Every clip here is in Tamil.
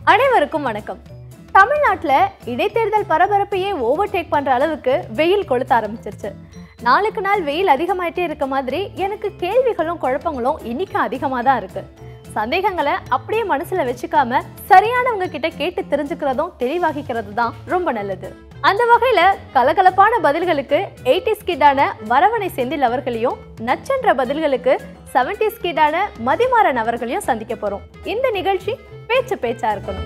அனைவருக்கும் வணக்கம் தமிழ்நாட்டில் இடைத்தேர்தல் பரபரப்பையே ஓவர்டேக் பண்ற அளவுக்கு வெயில் கொளுத்த ஆரம்பிச்சிருச்சு நாளுக்கு நாள் வெயில் அதிகமாயிட்டே இருக்க மாதிரி எனக்கு கேள்விகளும் குழப்பங்களும் இன்னைக்கும் அதிகமாக தான் இருக்கு சந்தேகங்களை அப்படியே மனசுல வச்சுக்காம சரியானவங்க கிட்ட கேட்டு தெரிஞ்சுக்கிறதும் தெளிவாகிக்கிறது தான் ரொம்ப நல்லது அந்த வகையில கலகலப்பான பதில்களுக்கு எயிட்டிஸ் கிட்டான வரவணை செந்தில் அவர்களையும் நச்சென்ற பதில்களுக்கு செவன்டிஸ் கிட்டான மதிமாறன் அவர்களையும் சந்திக்க போறோம் இந்த நிகழ்ச்சி பேச்சு பேச்சா இருக்கணும்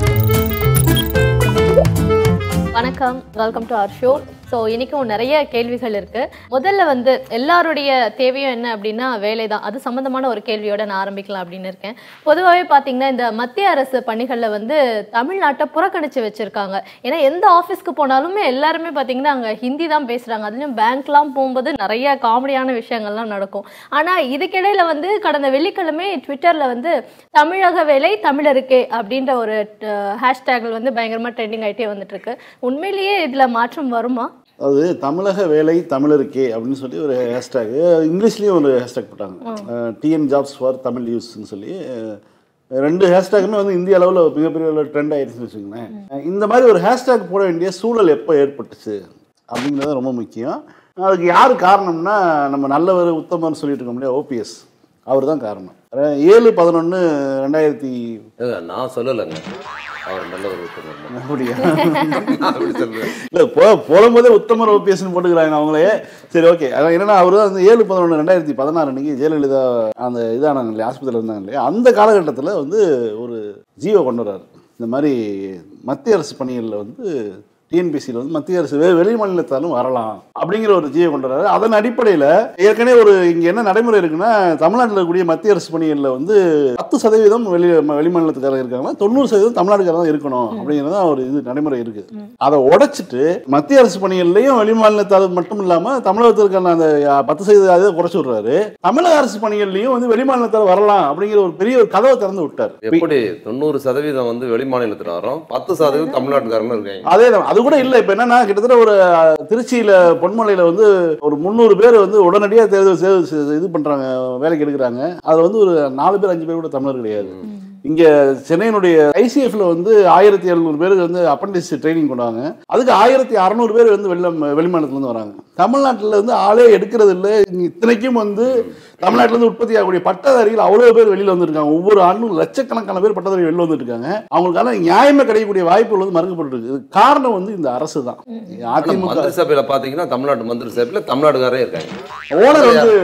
வணக்கம் welcome to our show so இன்றைக்கும் நிறைய கேள்விகள் இருக்கு முதல்ல வந்து எல்லாருடைய தேவையும் என்ன அப்படின்னா வேலை தான் அது சம்மந்தமான ஒரு கேள்வியோட நான் ஆரம்பிக்கலாம் அப்படின்னு இருக்கேன் பொதுவாகவே பார்த்தீங்கன்னா இந்த மத்திய அரசு பணிகளில் வந்து தமிழ்நாட்டை புறக்கணிச்சு வச்சிருக்காங்க ஏன்னா எந்த ஆஃபீஸ்க்கு போனாலுமே எல்லாருமே பார்த்தீங்கன்னா அங்கே ஹிந்தி தான் பேசுகிறாங்க அதுலேயும் பேங்க்லாம் போகும்போது நிறைய காமெடியான விஷயங்கள்லாம் நடக்கும் ஆனால் இதுக்கிடையில் வந்து கடந்த வெள்ளிக்கிழமை ட்விட்டரில் வந்து தமிழக வேலை தமிழருக்கே அப்படின்ற ஒரு ஹேஷ்டேக்கள் வந்து பயங்கரமாக ட்ரெண்டிங் ஆகிட்டே வந்துட்டு இருக்கு உண்மையிலேயே இதில் மாற்றம் வருமா அது தமிழக வேலை தமிழருக்கே அப்படின்னு சொல்லி ஒரு ஹேஷ்டேக் இங்கிலீஷ்லேயும் ஒரு ஹேஷ்டேக் போட்டாங்க டிஎன் ஜாப்ஸ் ஃபார் தமிழ் யூஸ்ன்னு சொல்லி அஹ், ரெண்டு ஹேஷ்டேக்குமே வந்து இந்திய அளவில் மிகப்பெரிய ட்ரெண்ட் ஆயிடுச்சுன்னு வச்சுக்கோங்களேன் இந்த மாதிரி ஒரு ஹேஷ்டேக் போட வேண்டிய சூழல் எப்போ ஏற்பட்டுச்சு அப்படிங்கிறது ரொம்ப முக்கியம் அதுக்கு யார் காரணம்னா நம்ம நல்லவர் உத்தமர்னு சொல்லிட்டு இருக்க முடியாது ஓபிஎஸ் அவர் தான் காரணம் அஹ், ஏழு பதினொன்று ரெண்டாயிரத்தி ஏங்க, நான் சொல்லலைங்க அவர் நல்ல ஒரு உத்தமர் அப்படியா நான் அப்படி சொல்லுவேன் இல்லை போ போடும்போதே உத்தமர் ஓபிஎஸ்னு போட்டுக்கிறாங்க அவங்களே சரி ஓகே அதான் என்னன்னா அவர் அந்த ஏழு பதினொன்று ரெண்டாயிரத்தி பதினாறு அன்னைக்கு ஜெயலலிதா அந்த இதானாங்க இல்லையா ஆஸ்பத்திரியில் இருந்தாங்க இல்லையா அந்த காலகட்டத்தில் வந்து ஒரு ஜீவோ கொண்டு வர்றாரு இந்த மாதிரி மத்திய அரசு பணிகளில் வந்து டிஎன்பிசியில் வந்து மத்திய அரசு வெ- வெளி மாநிலத்தாலும் வரலாம் அப்படிங்கிற ஒரு ஜீவோ கொண்டு வர்றாரு அதன் அடிப்படையில் ஏற்கனவே ஒரு இங்கே என்ன நடைமுறை இருக்குன்னா தமிழ்நாட்டில் இருக்கக்கூடிய மத்திய அரசு பணிகளில் வந்து பத்து சதவீதம் வெளி வெளி மாநிலத்துக்காரங்க இருக்காங்கன்னா தொண்ணூறு சதவீதம் தமிழ்நாட்டுக்காரங்க தான் இருக்கணும் அப்படிங்கிறது தான் ஒரு இது நடைமுறை இருக்குது அதை உடைச்சிட்டு மத்திய அரசு பணிகள்லையும் வெளி மாநிலத்தால் மட்டும் இல்லாமல் தமிழகத்திற்கான அந்த அஹ், பத்து சதவீதம் அதை குறைச்சி விடுறாரு தமிழக அரசு பணிகள்லையும் வந்து வெளி மாநிலத்தால் வரலாம் அப்படிங்கிற ஒரு பெரிய ஒரு கதவை திறந்து விட்டார் எப்படி தொண்ணூறு சதவீதம் வந்து வெளி மாநிலத்துல வரோம் பத்து சதவீதம் தமிழ்நாட்டுக்காரங்க இருக்காங்க அதே தான் அது கூட இல்லை இப்போ என்னன்னா கிட்டத்தட்ட ஒரு அஹ், திருச்சியில பொன்மலையில வந்து ஒரு முந்நூறு பேர் வந்து உடனடியாக தேர்தல் தேர்வு செ- இது பண்றாங்க வேலைக்கு எடுக்கிறாங்க அதுல வந்து ஒரு நாலு பேர் அஞ்சு பேர் கூட தமிழர் கிடையாது இங்க சென்னையினுடைய ஐசிஎஃப்ல வந்து ஆயிரத்தி எழுநூறு பேருக்கு வந்து அப்ரண்டிஸ் ட்ரைனிங் கொண்டாங்க அதுக்கு ஆயிரத்தி அறநூறு பேர் வந்து வெளி வெளிமாநிலத்துல இருந்து வராங்க தமிழ்நாட்டில் வந்து ஆளே எடுக்கிறது இல்லை இங்க இத்தனைக்கும் வந்து தமிழ்நாட்டுல இருந்து உற்பத்தி ஆகக்கூடிய பட்டதாரிகள் அவ்வளவு பேர் வெளியில வந்துருக்காங்க ஒவ்வொரு ஆண்டும் லட்சக்கணக்கான பேர் பட்டதாரி வெளில வந்துட்டு இருக்காங்க அவங்களுக்கான நியாயமா கிடைக்கக்கூடிய வாய்ப்புகள் வந்து மறுக்கப்பட்டு இருக்கு இதுக்கு காரணம் வந்து இந்த அரசு தான் ஆனா அதிமுக மந்திரி சபையில பாத்தீங்கன்னா தமிழ்நாட்டு மந்திரி சபையில தமிழ்நாடுக்காரே இருக்காங்க ஓனர் வந்து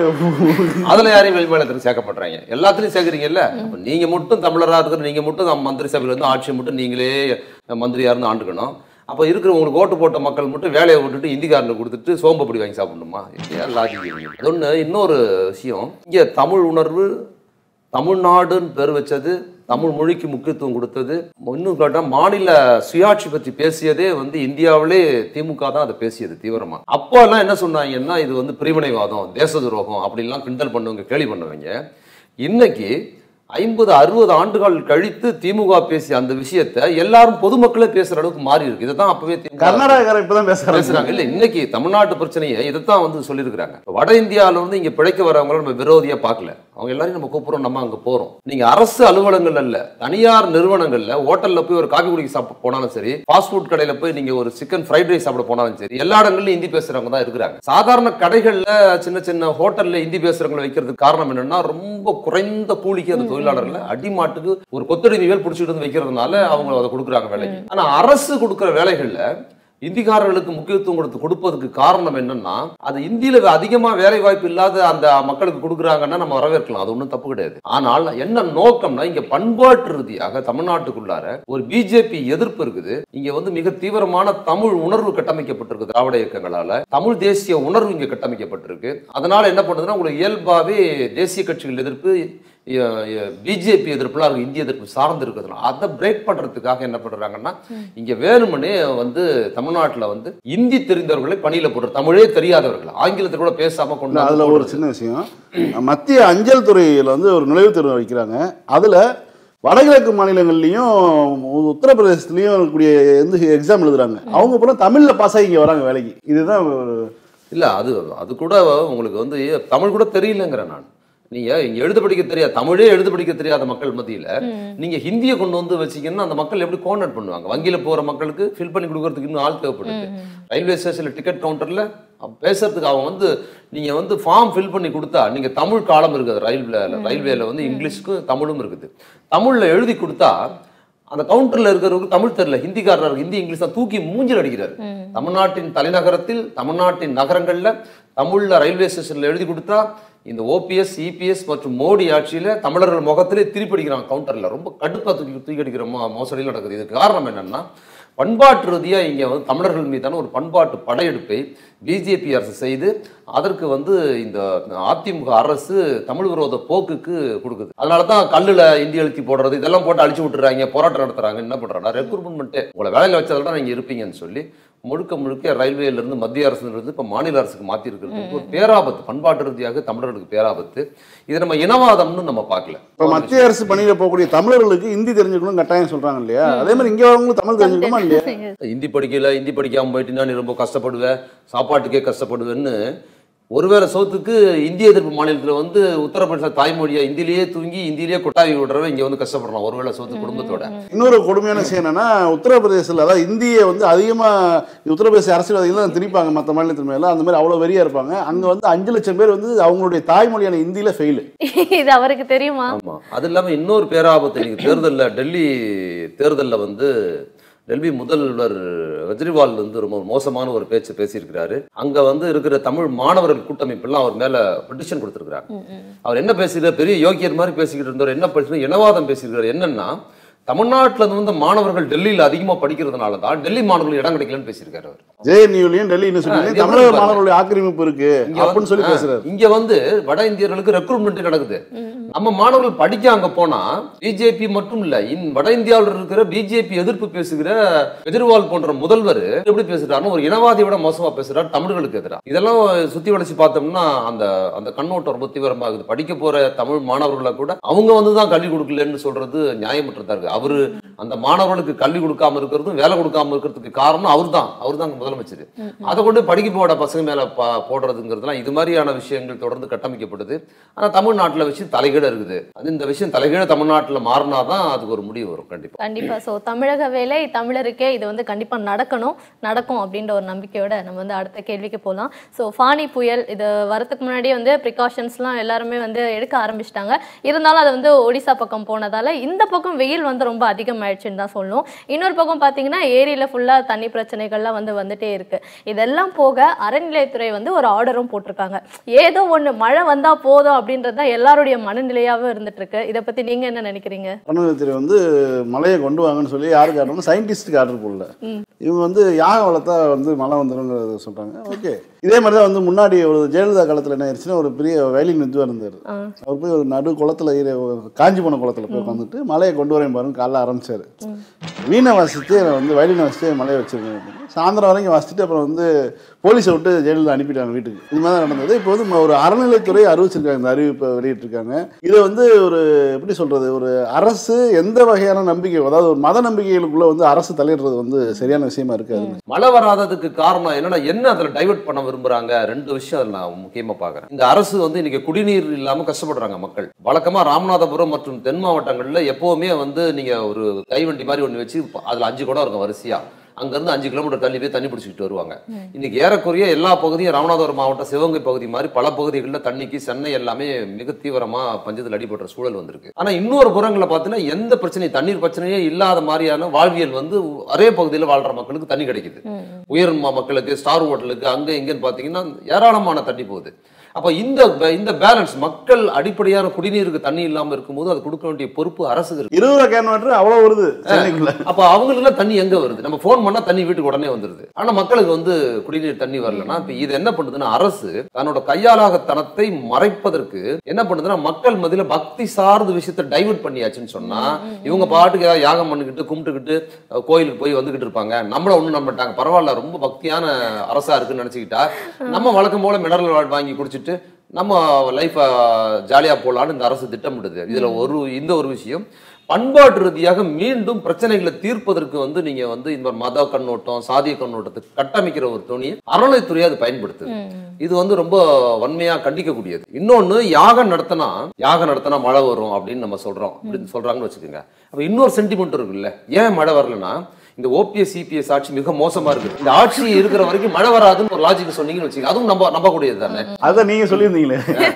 அதுல யாரையும் வெளி மாநிலத்துக்கு சேர்க்கப்படுறாங்க எல்லாத்துலயும் சேர்க்குறீங்கல்ல அப்ப நீங்க மட்டும் தமிழரா இருக்கிற நீங்க மட்டும் நம்ம மந்திரி சபையில இருந்து ஆட்சியை மட்டும் நீங்களே மந்திரியா இருந்து ஆண்டுக்கணும் அப்ப இருக்கிற உங்களுக்கு ஓட்டு போட்ட மக்கள் மட்டும் வேலையை விட்டுட்டு இந்திக்காரனுக்கு கொடுத்துட்டு சோம்பப்படி வாங்கி சாப்பிடணுமா ஏன் லாஜிக் அது ஒண்ணு இன்னொரு விஷயம் இங்க தமிழ் உணர்வு தமிழ்நாடுன்னு பேர் வச்சது தமிழ் மொழிக்கு முக்கியத்துவம் கொடுத்தது இன்னும் கேட்டால் மாநில சுயாட்சி பற்றி பேசியதே வந்து இந்தியாவிலே திமுக தான் அதை பேசியது தீவிரமா அப்போ எல்லாம் என்ன சொன்னாங்கன்னா இது வந்து பிரிவினைவாதம் தேச துரோகம் அப்படிலாம் கிண்டல் பண்ணுவங்க கேலி பண்ணுவீங்க இன்னைக்கு ஐம்பது அறுபது ஆண்டுகள் கழித்து திமுக பேசிய அந்த விஷயத்தை எல்லாரும் பொதுமக்களே பேசுற அளவுக்கு மாறி இருக்கு இதை தான் அப்பவே திமுக கர்நாடகாரன் இப்பதான் பேசுறாங்க பேசுறாங்க இல்ல இன்னைக்கு தமிழ்நாட்டு பிரச்சனையை இதைத்தான் வந்து சொல்லியிருக்கிறாங்க இப்ப வட இந்தியாவில வந்து இங்க பிழைக்க வரவங்கள நம்ம விரோதியா பார்க்கல அவங்க எல்லாரையும் நம்ம கூப்பிடுறோம் நம்ம அங்க போறோம் நீங்க அரசு அலுவலகங்கள் அல்ல தனியார் நிறுவனங்கள்ல ஹோட்டல்ல போய் ஒரு காபி குடிக்க சாப்பிட போனாலும் சரி ஃபாஸ்ட் ஃபுட் கடையில போய் நீங்க ஒரு சிக்கன் ஃப்ரைட் ரைஸ் சாப்பிட போனாலும் சரி எல்லா இடங்கள்லயும் ஹிந்தி பேசுறவங்க தான் இருக்கிறாங்க சாதாரண கடைகள்ல சின்ன சின்ன ஹோட்டல்ல ஹிந்தி பேசுறவங்களை வைக்கிறதுக்கு காரணம் என்னன்னா ரொம்ப குறைந்த கூலிக்கு அந்த தொழிலாளர்ல அடிமாட்டுக்கு ஒரு கொத்தடிமை வேல் பிடிச்சிட்டு வந்து வைக்கிறதுனால அவங்க அதை கொடுக்குறாங்க வேலைக்கு ஆனா அரசு கொடுக்குற வேலைகள்ல இந்திக்காரர்களுக்கு முக்கியத்துவம் கொடுத்து கொடுப்பதுக்கு காரணம் என்னன்னா அது இந்தியில அதிகமா வேலை வாய்ப்பு இல்லாத அந்த மக்களுக்கு கொடுக்குறாங்கன்னா நம்ம வரவேற்கலாம் அது ஒன்றும் தப்பு கிடையாது ஆனால் என்ன நோக்கம்னா இங்க பண்பாட்டு ரீதியாக தமிழ்நாட்டுக்குள்ளார ஒரு பிஜேபி எதிர்ப்பு இருக்குது இங்க வந்து மிக தீவிரமான தமிழ் உணர்வு கட்டமைக்கப்பட்டிருக்கு திராவிட இயக்கங்களால தமிழ் தேசிய உணர்வு இங்க கட்டமைக்கப்பட்டிருக்கு அதனால என்ன பண்ணுதுன்னா உங்களுக்கு இயல்பாவே தேசிய கட்சிகள் எதிர்ப்பு பிஜேபி எதிர்ப்புலாம் இருக்கு இந்திய எதிர்ப்பு சார்ந்து இருக்கிறதுனால அதை பிரேக் பண்றதுக்காக என்ன பண்றாங்கன்னா இங்க வேணுமனே வந்து தமிழ்நாட்டுல வந்து இந்தி தெரிந்தவர்களை பணியில போடுற தமிழே தெரியாதவர்கள் ஆங்கிலத்தை கூட பேசாம கொண்டு இல்ல, வந்து அதுல ஒரு போடுறது. சின்ன விஷயம் மத்திய அஞ்சல் துறையில வந்து ஒரு நுழைவுத் தேர்வு வைக்கிறாங்க அதுல வடகிழக்கு மாநிலங்கள்லயும் உத்தரப்பிரதேசத்துலயும் இருக்கக்கூடிய எந்த எக்ஸாம் எழுதுறாங்க அவங்க பூரா தமிழ்ல பாஸ் ஆகி இங்க வராங்க வேலைக்கு இதுதான் ஒரு இல்ல அது அது கூட உங்களுக்கு வந்து தமிழ் கூட தெரியலங்கிறேன் நான் நீங்க இங்க எழுத படிக்க தெரியாது தமிழே எழுத படிக்க தெரியாத மக்கள் மத்தியில நீங்க ஹிந்தியை கொண்டு வந்து வச்சீங்கன்னா அந்த மக்கள் எப்படி கோஆர்டினேட் பண்ணுவாங்க வங்கியில போற மக்களுக்கு ஃபில் பண்ணி கொடுக்கறதுக்கு இன்னும் ஆள் தேவைப்படுது ரயில்வே ஸ்டேஷன்ல டிக்கெட் கவுண்டர்ல பேசுறதுக்கு அவங்க வந்து நீங்க வந்து ஃபார்ம் ஃபில் பண்ணி கொடுத்தா நீங்க தமிழ் காலம் இருக்குது ரயில்வே ரயில்வேல வந்து இங்கிலீஷுக்கும் தமிழும் இருக்குது தமிழ்ல எழுதி கொடுத்தா அந்த கவுண்டர்ல இருக்கிறவருக்கு தமிழ் தெரியல ஹிந்திக்காரர் ஹிந்தி இங்கிலீஷ் தான் தூக்கி மூஞ்சில் அடிக்கிறாரு தமிழ்நாட்டின் தலைநகரத்தில் தமிழ்நாட்டின் நகரங்கள்ல தமிழ்ல ரயில்வே ஸ்டேஷன்ல எழுதி கொடுத்தா இந்த ஓபிஎஸ் இபிஎஸ் மற்றும் மோடி ஆட்சியில தமிழர்கள் முகத்திலே திருப்பி அடிக்கிறாங்க கவுண்டர்ல ரொம்ப கடுப்பா தூக்கி தூக்கி அடிக்கிற மோ- மோசடியில் நடக்குது இதுக்கு காரணம் என்னன்னா பண்பாட்டு ரீதியா இங்க வந்து தமிழர்கள் மீதான ஒரு பண்பாட்டு படையெடுப்பை பிஜேபி அரசு செய்து அதற்கு வந்து இந்த அதிமுக அரசு தமிழ் விரோத போக்குக்கு கொடுக்குது அதனால தான் கல்லுல இந்தி எழுத்தி போடுறது இதெல்லாம் போட்டு அழிச்சு விட்டுறாங்க போராட்டம் நடத்துறாங்க என்ன பண்றாங்க ரெக்ரூட்மெண்ட்டு உங்களை வேலையில வச்சதால தான் நீங்க இருப்பீங்கன்னு சொல்லி முழுக்க முழுக்க ரயில்வேல இருந்து மத்திய அரசுல இருந்து இப்ப மாநில அரசுக்கு மாத்தி இருக்கிறது ஒரு பேராபத்து பண்பாட்டு ரீதியாக தமிழர்களுக்கு பேராபத்து இதை நம்ம இனவாதம்னு நம்ம பார்க்கல இப்போ மத்திய அரசு பணியில போகக்கூடிய தமிழர்களுக்கு ஹிந்தி தெரிஞ்சுக்கணும் கட்டாயம் சொல்றாங்க இல்லையா அதே மாதிரி இங்க வரவங்களும் தமிழ் தெரிஞ்சுக்கணுமா இல்லையா ஹிந்தி படிக்கல ஹிந்தி படிக்காம போயிட்டீங்கன்னா நீ ரொம்ப கஷ்டப்படுவேன் சாப்பாட்டுக்கே கஷ்டப்படுவேன்னு ஒருவேளை சோத்துக்கு இந்திய எதிர்ப்பு மாநிலத்தில் வந்து உத்தரப்பிரதேச தாய்மொழியா இந்தியிலேயே தூங்கி இந்தியிலேயே கொட்டாவி விடுறவன் இங்க வந்து கஷ்டப்படுறான் ஒருவேளை சோத்து குடும்பத்தோட இன்னொரு கொடுமையான விஷயம் என்னன்னா உத்தரப்பிரதேசத்தில் அதாவது இந்தியை வந்து அதிகமா உத்தரப்பிரதேச அரசியல்வாதிகள் தான் திணிப்பாங்க மற்ற மாநிலத்தின் மேல அந்த மாதிரி அவ்வளவு வெறியா இருப்பாங்க அங்க வந்து அஞ்சு லட்சம் பேர் வந்து அவங்களுடைய தாய்மொழியான இந்தியில ஃபெயிலு இது அவருக்கு தெரியுமா ஆமா அது இல்லாம இன்னொரு பேராபத்து இன்னைக்கு தேர்தல்ல டெல்லி தேர்தல்ல வந்து டெல்லி முதல்வர் கெஜ்ரிவால் வந்து ரொம்ப மோசமான ஒரு பேச்சு பேசியிருக்கிறாரு அங்க வந்து இருக்கிற தமிழ் மாணவர்கள் கூட்டமைப்பெல்லாம் அவர் மேல பெட்டிஷன் கொடுத்திருக்கிறாங்க அவர் என்ன பேசுகிறார் பெரிய யோகியர் மாதிரி பேசிக்கிட்டு இருந்தவர் என்ன பேசுகிறார் இனவாதம் பேசியிருக்கிறார் என்னன்னா தமிழ்நாட்டுல இருந்து வந்து மாணவர்கள் டெல்லியில அதிகமா படிக்கிறதுனால தான் டெல்லி மாணவர்கள் இடம் கிடைக்கலன்னு பேசியிருக்காரு அவர் ஜேஎன்யூலையும் டெல்லி யூனிவர்சிட்டிலையும் இது தமிழக எப்படி மாணவர்களுடைய ஆக்கிரமிப்பு இருக்கு இங்க அப்படின்னு சொல்லி வந்து- பேசுறாரு இங்க வந்து வட இந்தியர்களுக்கு ரெக்ரூட்மெண்ட் நடக்குது நம்ம மாணவர்கள் படிக்க அங்க போனா பிஜேபி மட்டும் இல்ல இன் வட இந்தியாவில் இருக்கிற பிஜேபி எதிர்ப்பு பேசுகிற கெஜ்ரிவால் போன்ற முதல்வர் எப்படி பேசுறாருன்னு ஒரு இனவாதியை விட மோசமா பேசுறாரு தமிழர்களுக்கு எதிராக இதெல்லாம் சுத்தி வளைச்சு பார்த்தோம்னா அந்த அந்த கண்ணோட்டம் ரொம்ப தீவிரமாகுது படிக்க போற தமிழ் மாணவர்களை கூட அவங்க வந்து தான் கல்வி கொடுக்கலன்னு சொல்றது நியாயமற்றதா இருக்கு அவரு அந்த மாணவர்களுக்கு கல்வி கொடுக்காம இருக்கிறதும் வேலை கொடுக்காம இருக்கிறதுக்கு காரணம் அவர் தான் அவர் தான் முதலமைச்சர் அதை கொண்டு படிக்க போட பசங்க மேல ப- போடுறதுங்கிறதுலாம் இது மாதிரியான விஷயங்கள் தொடர்ந்து கட்டமைக்கப்படுது ஆனா தமிழ்நாட்டுல விஷயம் தலைகீழ இருக்குது அது இந்த விஷயம் தலைகீழ தமிழ்நாட்டுல மாறினாதான் அதுக்கு ஒரு முடிவு வரும் கண்டிப்பா கண்டிப்பா சோ தமிழக வேலை தமிழருக்கே இது வந்து கண்டிப்பா நடக்கணும் நடக்கும் அப்படின்ற ஒரு நம்பிக்கையோட நம்ம வந்து அடுத்த கேள்விக்கு போகலாம் ஸோ ஃபானி புயல் இது வரதுக்கு முன்னாடியே வந்து ப்ரிகாஷன்ஸ்லாம் எல்லாருமே வந்து எடுக்க ஆரம்பிச்சிட்டாங்க இருந்தாலும் அது வந்து ஒடிசா பக்கம் போனதால இந்த பக்கம் வெயில் வந்து ரொம்ப அதிகமாயிடுச்சுன்னு தான் சொல்லணும் இன்னொரு பக்கம் பார்த்தீங்கன்னா ஏரியில ஃபுல்லா தண்ணி பிரச்சனைகள்லாம் வந்து வந்துட்டே இருக்கு இதெல்லாம் போக அறநிலையத்துறை வந்து ஒரு ஆர்டரும் போட்டிருக்காங்க ஏதோ ஒண்ணு மழை வந்தா போதும் அப்படின்றது தான் எல்லாருடைய மனநிலையாவே இருந்துட்டு இருக்கு இதை பத்தி நீங்க என்ன நினைக்கிறீங்க அறநிலையத்துறை வந்து மழையை கொண்டு வாங்கன்னு சொல்லி யாருக்கு ஆர்டர் சயின்டிஸ்ட்டுக்கு ஆர்டர் போடல இவங்க வந்து யாகம் வளர்த்தா வந்து மழை வந்துடும்ங்கிறத சொல்றாங்க ஓகே இதே மாதிரி தான் வந்து முன்னாடி ஒரு ஜெயலலிதா காலத்தில் என்ன ஆயிடுச்சுன்னா ஒரு பெரிய வயலின் வித்வா இருந்தார் ஆ. அவர் போய் ஒரு நடு குளத்துல ஈர காஞ்சி போன குளத்துல போய் உட்காந்துட்டு மலையை கொண்டு வரேன் பாருங்க காலைல ஆரம்பிச்சாரு வீணை வாசித்து வந்து வயலினை வாசித்து மலையை வச்சிருக்கேன் சாயந்தரம் வரைக்கும் வாசிச்சுட்டு அப்புறம் வந்து போலீஸை விட்டு ஜெயலலிதா அனுப்பிட்டாங்க வீட்டுக்கு இது மாதிரி தான் நடந்தது இப்போ வந்து ஒரு அறநிலைத்துறை அறிவிச்சிருக்காங்க இந்த அறிவிப்பை வெளியிட்டிருக்காங்க இதை வந்து ஒரு எப்படி சொல்றது ஒரு அரசு எந்த வகையான நம்பிக்கை அதாவது ஒரு மத நம்பிக்கைகளுக்குள்ள வந்து அரசு தலையிடுறது வந்து சரியான விஷயமா இருக்காது மழை வராததுக்கு காரணம் என்னன்னா என்ன அதுல டைவர்ட் பண்ண விரும்புறாங்க ரெண்டு விஷயம் அதுல நான் முக்கியமா பாக்குறேன் இந்த அரசு வந்து இன்னைக்கு குடிநீர் இல்லாம கஷ்டப்படுறாங்க மக்கள் வழக்கமா ராமநாதபுரம் மற்றும் தென் மாவட்டங்கள்ல எப்பவுமே வந்து நீங்க ஒரு கைவண்டி மாதிரி ஒண்ணு வச்சு அதுல அஞ்சு குடம் இருக்கும் வரிசையா அங்க இருந்து அஞ்சு கிலோமீட்டர் தள்ளி போய் தண்ணி பிடிச்சிக்கிட்டு வருவாங்க இன்னைக்கு ஏறக்குறைய எல்லா பகுதியும் ராமநாதபுரம் மாவட்டம் சிவகங்கை பகுதி மாதிரி பல பகுதிகளில் தண்ணிக்கு சென்னை எல்லாமே மிக தீவிரமா பஞ்சத்தில் அடிபடுற சூழல் வந்திருக்கு ஆனா இன்னொரு புறங்களை பார்த்தீங்கன்னா எந்த பிரச்சனையும் தண்ணீர் பிரச்சனையே இல்லாத மாதிரியான வாழ்வியல் வந்து ஒரே பகுதியில் வாழ்ற மக்களுக்கு தண்ணி கிடைக்குது உயர் ம- மக்களுக்கு ஸ்டார் ஹோட்டலுக்கு அங்க இங்கன்னு பார்த்தீங்கன்னா ஏராளமான தண்ணி போகுது அப்ப இந்த ப- இந்த பேலன்ஸ் மக்கள் அடிப்படையான குடிநீருக்கு தண்ணி இல்லாம இருக்கும்போது அது கொடுக்க வேண்டிய பொறுப்பு அரசுக்கு இருக்கு இருபது ரூபா கேன் வாட்டர் அவ்வளோ வருது சென்னைக்குள்ள அப்ப அவங்களுக்குலாம் தண்ணி எங்க வருது நம்ம ஃபோன் பண்ணா தண்ணி வீட்டுக்கு உடனே வந்துருது ஆனா மக்களுக்கு வந்து குடிநீர் தண்ணி வரலன்னா இப்ப இது என்ன பண்ணுதுன்னா அரசு தன்னோட கையாளாகத்தனத்தை மறைப்பதற்கு என்ன பண்ணுதுன்னா மக்கள் மத்தியில பக்தி சார்ந்த விஷயத்தை டைவர்ட் பண்ணியாச்சுன்னு சொன்னா இவங்க பாட்டுக்கு ஏதாவது யாகம் பண்ணிக்கிட்டு கும்பிட்டுக்கிட்டு அஹ், கோயிலுக்கு போய் வந்துகிட்டு இருப்பாங்க நம்மள ஒண்ணும் நம்ப மாட்டாங்க பரவாயில்ல ரொம்ப பக்தியான அரசா இருக்குன்னு நினைச்சுக்கிட்டா நம்ம வழக்கம் போல மினரல் வாட்டர் வாங்கி குடிச்சிட்டு நம்ம லைஃப ஜாலியா போலான்னு இந்த அரசு திட்டமிடுது இதுல ஒரு இந்த ஒரு விஷயம் பண்பாட்டு ரீதியாக மீண்டும் பிரச்சனைகளை தீர்ப்பதற்கு வந்து நீங்க வந்து இந்த மாதிரி மத கண்ணோட்டம் சாதிய கண்ணோட்டத்தை கட்டமைக்கிற ஒரு துணியை அறநிலைத்துறையை அது பயன்படுத்துது இது வந்து ரொம்ப வன்மையா கண்டிக்கக்கூடியது இன்னொன்னு யாகம் நடத்தினா யாகம் நடத்தினா மழை வரும் அப்படின்னு நம்ம சொல்றோம் அப்படின்னு சொல்றாங்கன்னு வச்சுக்கோங்க அப்ப இன்னொரு சென்டிமெண்ட் இருக்குல்ல ஏன் மழை வரலன்னா இந்த ஓபிஎஸ் சிபிஎஸ் ஆட்சி மிக மோசமா இருக்கு இந்த ஆட்சி இருக்கிற வரைக்கும் மழை வராதுன்னு ஒரு லாஜிக் சொன்னீங்கன்னு வச்சுக்கோங்க அதுவும் நம்ப நம்பக்கூடியது தானே அதான் நீங்க சொல்லியிருந்தீங்களே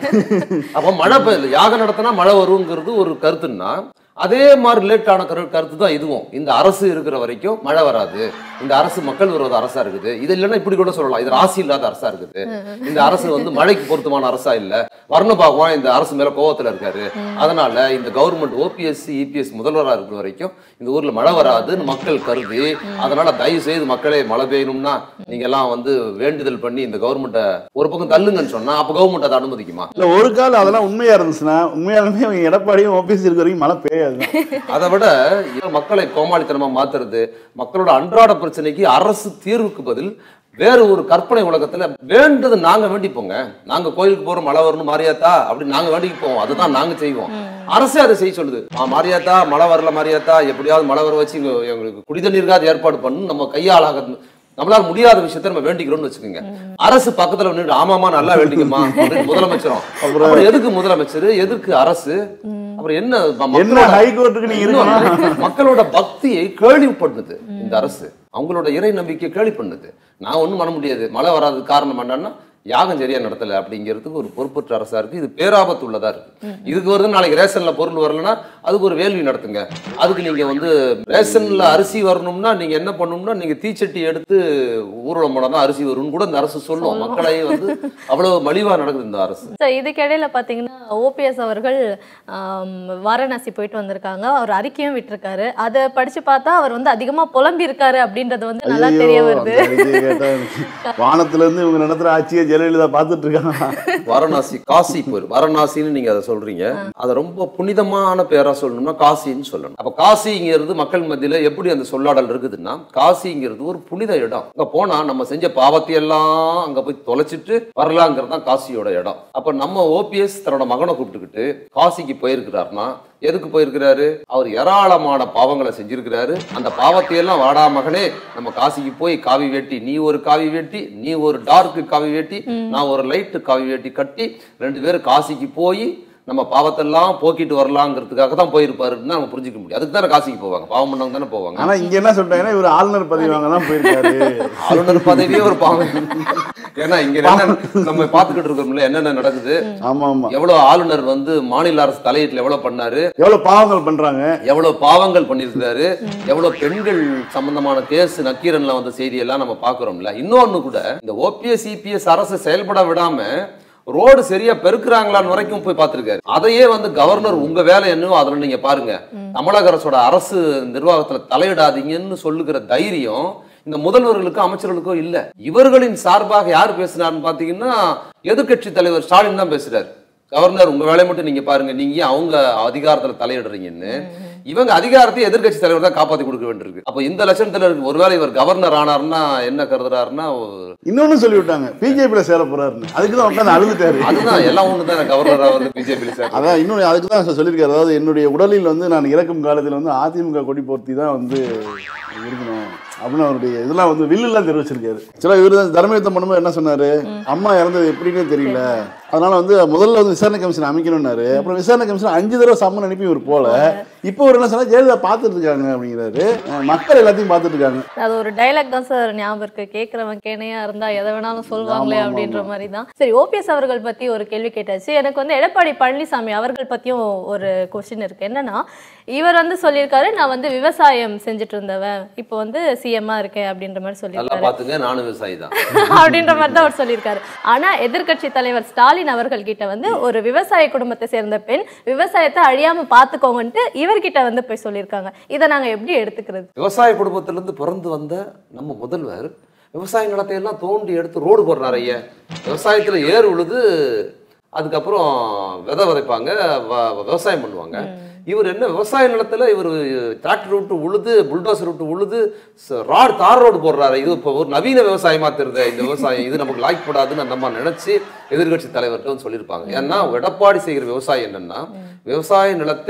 அப்ப மழை பெய்யல யாகம் நடத்தினா மழை வருங்கிறது ஒரு கருத்துன்னா அதே மாதிரி ரிலேட்டான கரு கருத்து தான் இதுவும் இந்த அரசு இருக்கிற வரைக்கும் மழை வராது இந்த அரசு மக்கள் விரோத அரசா இருக்குது இது இல்லைன்னா இப்படி கூட சொல்லலாம் இது ராசி இல்லாத அரசா இருக்குது இந்த அரசு வந்து மழைக்கு பொருத்தமான அரசா இல்ல வர்ண பகவான் இந்த அரசு மேல கோவத்துல இருக்காரு அதனால இந்த கவர்மெண்ட் ஓபிஎஸ் இபிஎஸ் முதல்வரா இருக்கிற வரைக்கும் இந்த ஊர்ல மழை வராதுன்னு மக்கள் கருதி அதனால தயவு செய்து மக்களே மழை பெய்யணும்னா நீங்க எல்லாம் வந்து வேண்டுதல் பண்ணி இந்த கவர்மெண்ட்டை ஒரு பக்கம் தள்ளுங்கன்னு சொன்னா அப்ப கவர்மெண்ட் அதை அனுமதிக்குமா இல்ல ஒரு காலம் அதெல்லாம் உண்மையா இருந்துச்சுன்னா உண்மையாலுமே அவங்க எடப்பாடியும் ஓபிஎஸ் இருக்க வரைக்கும் மழை பெய்யாது அதை விட இவன் மக்களை கோமாளித்தனமா மாத்துறது மக்களோட அன்றாட பிரச்சனைக்கு அரசு தீர்வுக்கு பதில் வேற ஒரு கற்பனை உலகத்துல வேண்டது நாங்க வேண்டிப்போங்க நாங்க கோயிலுக்கு போறோம் மழை வரணும் மாரியாத்தா அப்படி நாங்க வேண்டிக்கு போவோம் அதுதான் நாங்க செய்வோம் அரசே அதை செய்ய சொல்லுது ஆ மாரியாத்தா மழை வரல மாரியாத்தா எப்படியாவது மழை வர வச்சு இங்க எங்களுக்கு குடிதண்ணீருக்காவது ஏற்பாடு பண்ணு நம்ம கையாளாக நம்மளால முடியாத விஷயத்த நம்ம வேண்டிக்கிறோம்னு வச்சுக்கோங்க அரசு பக்கத்துல நின்று ஆமாமா நல்லா வேண்டிக்கமா அப்படின்னு முதலமைச்சரும் அப்புறம் எதுக்கு முதலமைச்சர் எதுக்கு அரசு அப்புறம் என்ன ம- என்ன மக்களோட- ஹைகோர்ட்டுக்கு நீங்க இருக்கணும் இன்னொன்னு, மக்களோட பக்தியை கேள்வி பண்ணுது இந்த அரசு அவங்களோட இறை நம்பிக்கை கேள்வி பண்ணுது நான் ஒண்ணும் பண்ண முடியாது மழை வராதது காரணம் என்னன்னா யாகம் சரியா நடத்தல அப்படிங்கிறதுக்கு ஒரு பொறுப்பற்ற அரசா இருக்கு இது பேராபத்து உள்ளதா இருக்கு இதுக்கு வருது நாளைக்கு ரேஷன்ல பொருள் வரலன்னா அதுக்கு ஒரு வேள்வி நடத்துங்க அதுக்கு நீங்க வந்து ரேஷன்ல அரிசி வரணும்னா நீங்க என்ன பண்ணணும்னா நீங்க தீச்சட்டி எடுத்து ஊர்வலம் போனா தான் அரிசி வரும்னு கூட இந்த அரசு சொல்லும் மக்களை வந்து அவ்வளவு மலிவா நடக்குது இந்த அரசு ஸோ இதுக்கிடையில பார்த்தீங்கன்னா ஓபிஎஸ் அவர்கள் ஆம், வாரணாசி போயிட்டு வந்திருக்காங்க அவர் அறிக்கையும் விட்டிருக்காரு அதை படிச்சு பார்த்தா அவர் வந்து அதிகமா புலம்பி இருக்காரு அப்படின்றது வந்து நல்லா தெரிய ஐயோ, வருது அந்த அறிக்கையை கேட்டா எனக்கு வானத்துல இருந்து இவங்க நடத்துற ஆட்சியை ஜெயலலிதா பார்த்துட்டு இருக்காங்க வாரணாசி காசி போயிரு வாரணாசின்னு நீங்க அதை சொல்றீங்க அதை ரொம்ப புனிதமான பேரா சொல்லணும்னா காசின்னு சொல்லணும் அப்ப காசிங்கிறது மக்கள் மத்தியில எப்படி அந்த சொல்லாடல் இருக்குதுன்னா காசிங்கிறது ஒரு புனித இடம் அங்க போனா நம்ம செஞ்ச பாவத்தை எல்லாம் அங்க போய் தொலைச்சிட்டு வரலாங்கிறது தான் காசியோட இடம் அப்ப நம்ம ஓபிஎஸ் தன்னோட மகனை கூப்பிட்டுக்கிட்டு காசிக்கு போயிருக்கிறாருன்னா எதுக்கு போயிருக்கிறாரு அவர் ஏராளமான பாவங்களை செஞ்சிருக்கிறாரு அந்த பாவத்தை எல்லாம் வாடா மகனே நம்ம காசிக்கு போய் காவி வேட்டி நீ ஒரு காவி வேட்டி நீ ஒரு டார்க் காவி வேட்டி நான் ஒரு லைட் காவி வேட்டி கட்டி ரெண்டு பேரும் காசிக்கு போய் நம்ம பாவத்தெல்லாம் போக்கிட்டு வரலாங்கிறதுக்காக தான் போயிருப்பாருன்னு நம்ம புரிஞ்சுக்க முடியும் அதுக்கு தானே காசிக்கு போவாங்க பாவம் பண்ணவங்க தானே போவாங்க ஆனா இங்க என்ன சொல்றாங்கன்னா இவர் ஆளுநர் பதவி வாங்க தான் போயிருக்காரு ஆளுநர் பதவியே ஒரு பாவம் ஏன்னா இங்க என்ன நம்ம பாத்துக்கிட்டு இருக்கோம்ல என்னென்ன நடக்குது ஆமா ஆமா எவ்வளவு ஆளுநர் வந்து மாநில அரசு தலையீட்டுல எவ்வளவு பண்ணாரு எவ்வளவு பாவங்கள் பண்றாங்க எவ்வளவு பாவங்கள் பண்ணியிருக்கிறாரு எவ்வளவு பெண்கள் சம்பந்தமான கேஸ் நக்கீரன்ல வந்த செய்தி எல்லாம் நம்ம பாக்குறோம்ல இன்னொன்னு கூட இந்த ஓபிஎஸ் சிபிஎஸ் அரசு செயல்பட விடாம ரோடு சரியா பெருக்குறாங்களான்னு வரைக்கும் போய் பார்த்திருக்காரு அதையே வந்து கவர்னர் உங்க வேலை என்னவோ அதுல நீங்க பாருங்க தமிழக அரசோட அரசு நிர்வாகத்துல தலையிடாதீங்கன்னு சொல்லுகிற தைரியம் இந்த முதல்வர்களுக்கும் அமைச்சர்களுக்கும் இல்ல இவர்களின் சார்பாக யார் பேசினார்னு பாத்தீங்கன்னா எதிர்க்கட்சி தலைவர் ஸ்டாலின் தான் பேசுறாரு கவர்னர் உங்க வேலையை மட்டும் நீங்க பாருங்க நீங்க ஏன் அவங்க அதிகாரத்துல தலையிடுறீங்கன்னு இவங்க அதிகாரத்தை எதிர்க்கட்சி தலைவர் தான் காப்பாத்தி கொடுக்க வேண்டியிருக்கு அப்ப இந்த லட்சணத்துல இருக்கு ஒருவேளை இவர் கவர்னர் ஆனாருன்னா என்ன கருதுறாருன்னா இன்னொன்னு சொல்லி விட்டாங்க பிஜேபியில சேர போறாருன்னு அதுக்கு தான் உட்காந்து அழுதுட்டாரு அதுதான் எல்லாம் ஒண்ணு தான் கவர்னரா வந்து பிஜேபி சார் அதான் இன்னும் அதுக்கு தான் சொல்லியிருக்காரு அதாவது என்னுடைய உடலில் வந்து நான் இறக்கும் காலத்தில் வந்து அதிமுக கொடி போர்த்தி தான் வந்து இருக்கணும் அப்படின்னு அவருடைய இதெல்லாம் வந்து வில்லுலாம் தெரிவிச்சிருக்காரு ஆக்சுவலாக இவர் தான் தர்மயுத்தம் பண்ணும்போது என்ன சொன்னாரு அம்மா இறந்தது எப்படின்னே தெரியல அதனால வந்து முதல்ல வந்து விசாரணை கமிஷன் அமைக்கணும்னாரு அப்புறம் விசாரணை கமிஷன் அஞ்சு தடவை சம்மன் அனுப்பி இவர் போல இப்போ ஒரு என்ன சொன்னா ஜெயலலிதா பார்த்துட்டு இருக்காங்க அப்படிங்கிறாரு அஹ் மக்கள் எல்லாத்தையும் பார்த்துட்டு இருக்காங்க அது ஒரு டைலாக் தான் சார் ஞாபகம் இருக்கு கேட்கறவன் கேனையா இருந்தா எதை வேணாலும் சொல்லுவாங்களே ஆமா, ஆமா, அப்படின்ற மாதிரி தான் சரி ஓபிஎஸ் அவர்கள் பத்தி ஒரு கேள்வி கேட்டாச்சு எனக்கு வந்து எடப்பாடி பழனிசாமி அவர்கள் பத்தியும் ஒரு கொஸ்டின் இருக்கு என்னன்னா இவர் வந்து சொல்லியிருக்காரு நான் வந்து விவசாயம் செஞ்சுட்டு இருந்தவன் இப்போ வந்து சிஎம்மா இருக்கேன் அப்படின்ற மாதிரி நல்லா சொல்லியிருக்காரு பாத்துங்க நானும் விவசாயி தான் அப்படின்ற மாதிரி தான் அவர் சொல்லியிருக்காரு ஆனா எதிர்க்கட்சி தலைவர் ஸ்டாலின் அவர்கள் கிட்ட வந்து ஒரு விவசாய குடும்பத்தை சேர்ந்த பெண் விவசாயத்தை அழியாம பாத்துக்கோங்கன்ட்டு இவர்கிட்ட வந்து போய் சொல்லியிருக்காங்க இதை நாங்க எப்படி எடுத்துக்கிறது விவசாய குடும்பத்திலிருந்து பிறந்து வந்த நம்ம முதல்வர் விவசாய நிலத்தை எல்லாம் தோண்டி எடுத்து ரோடு போடுறாரு ஐயா விவசாயத்துல ஏர் உழுது அதுக்கப்புறம் விதை விதைப்பாங்க வ- விவசாயம் பண்ணுவாங்க இவர் என்ன விவசாய நிலத்துல இவர் டிராக்டர் விட்டு உழுது புல்டோசர் விட்டு உழுது ராட் தார் ரோடு போடுறாரு இது இப்போ ஒரு நவீன விவசாயமா தெரியுது இந்த விவசாயம் இது நமக்கு லாய்க்கப்படாதுன்னு அந்த மாதிரி நினைச்சு எதிர்க்கட்சி தலைவர்கிட்ட வந்து சொல்லியிருப்பாங்க ஏன்னா எடப்பாடி செய்கிற விவசாயம் என்னன்னா விவசாய நிலத்தை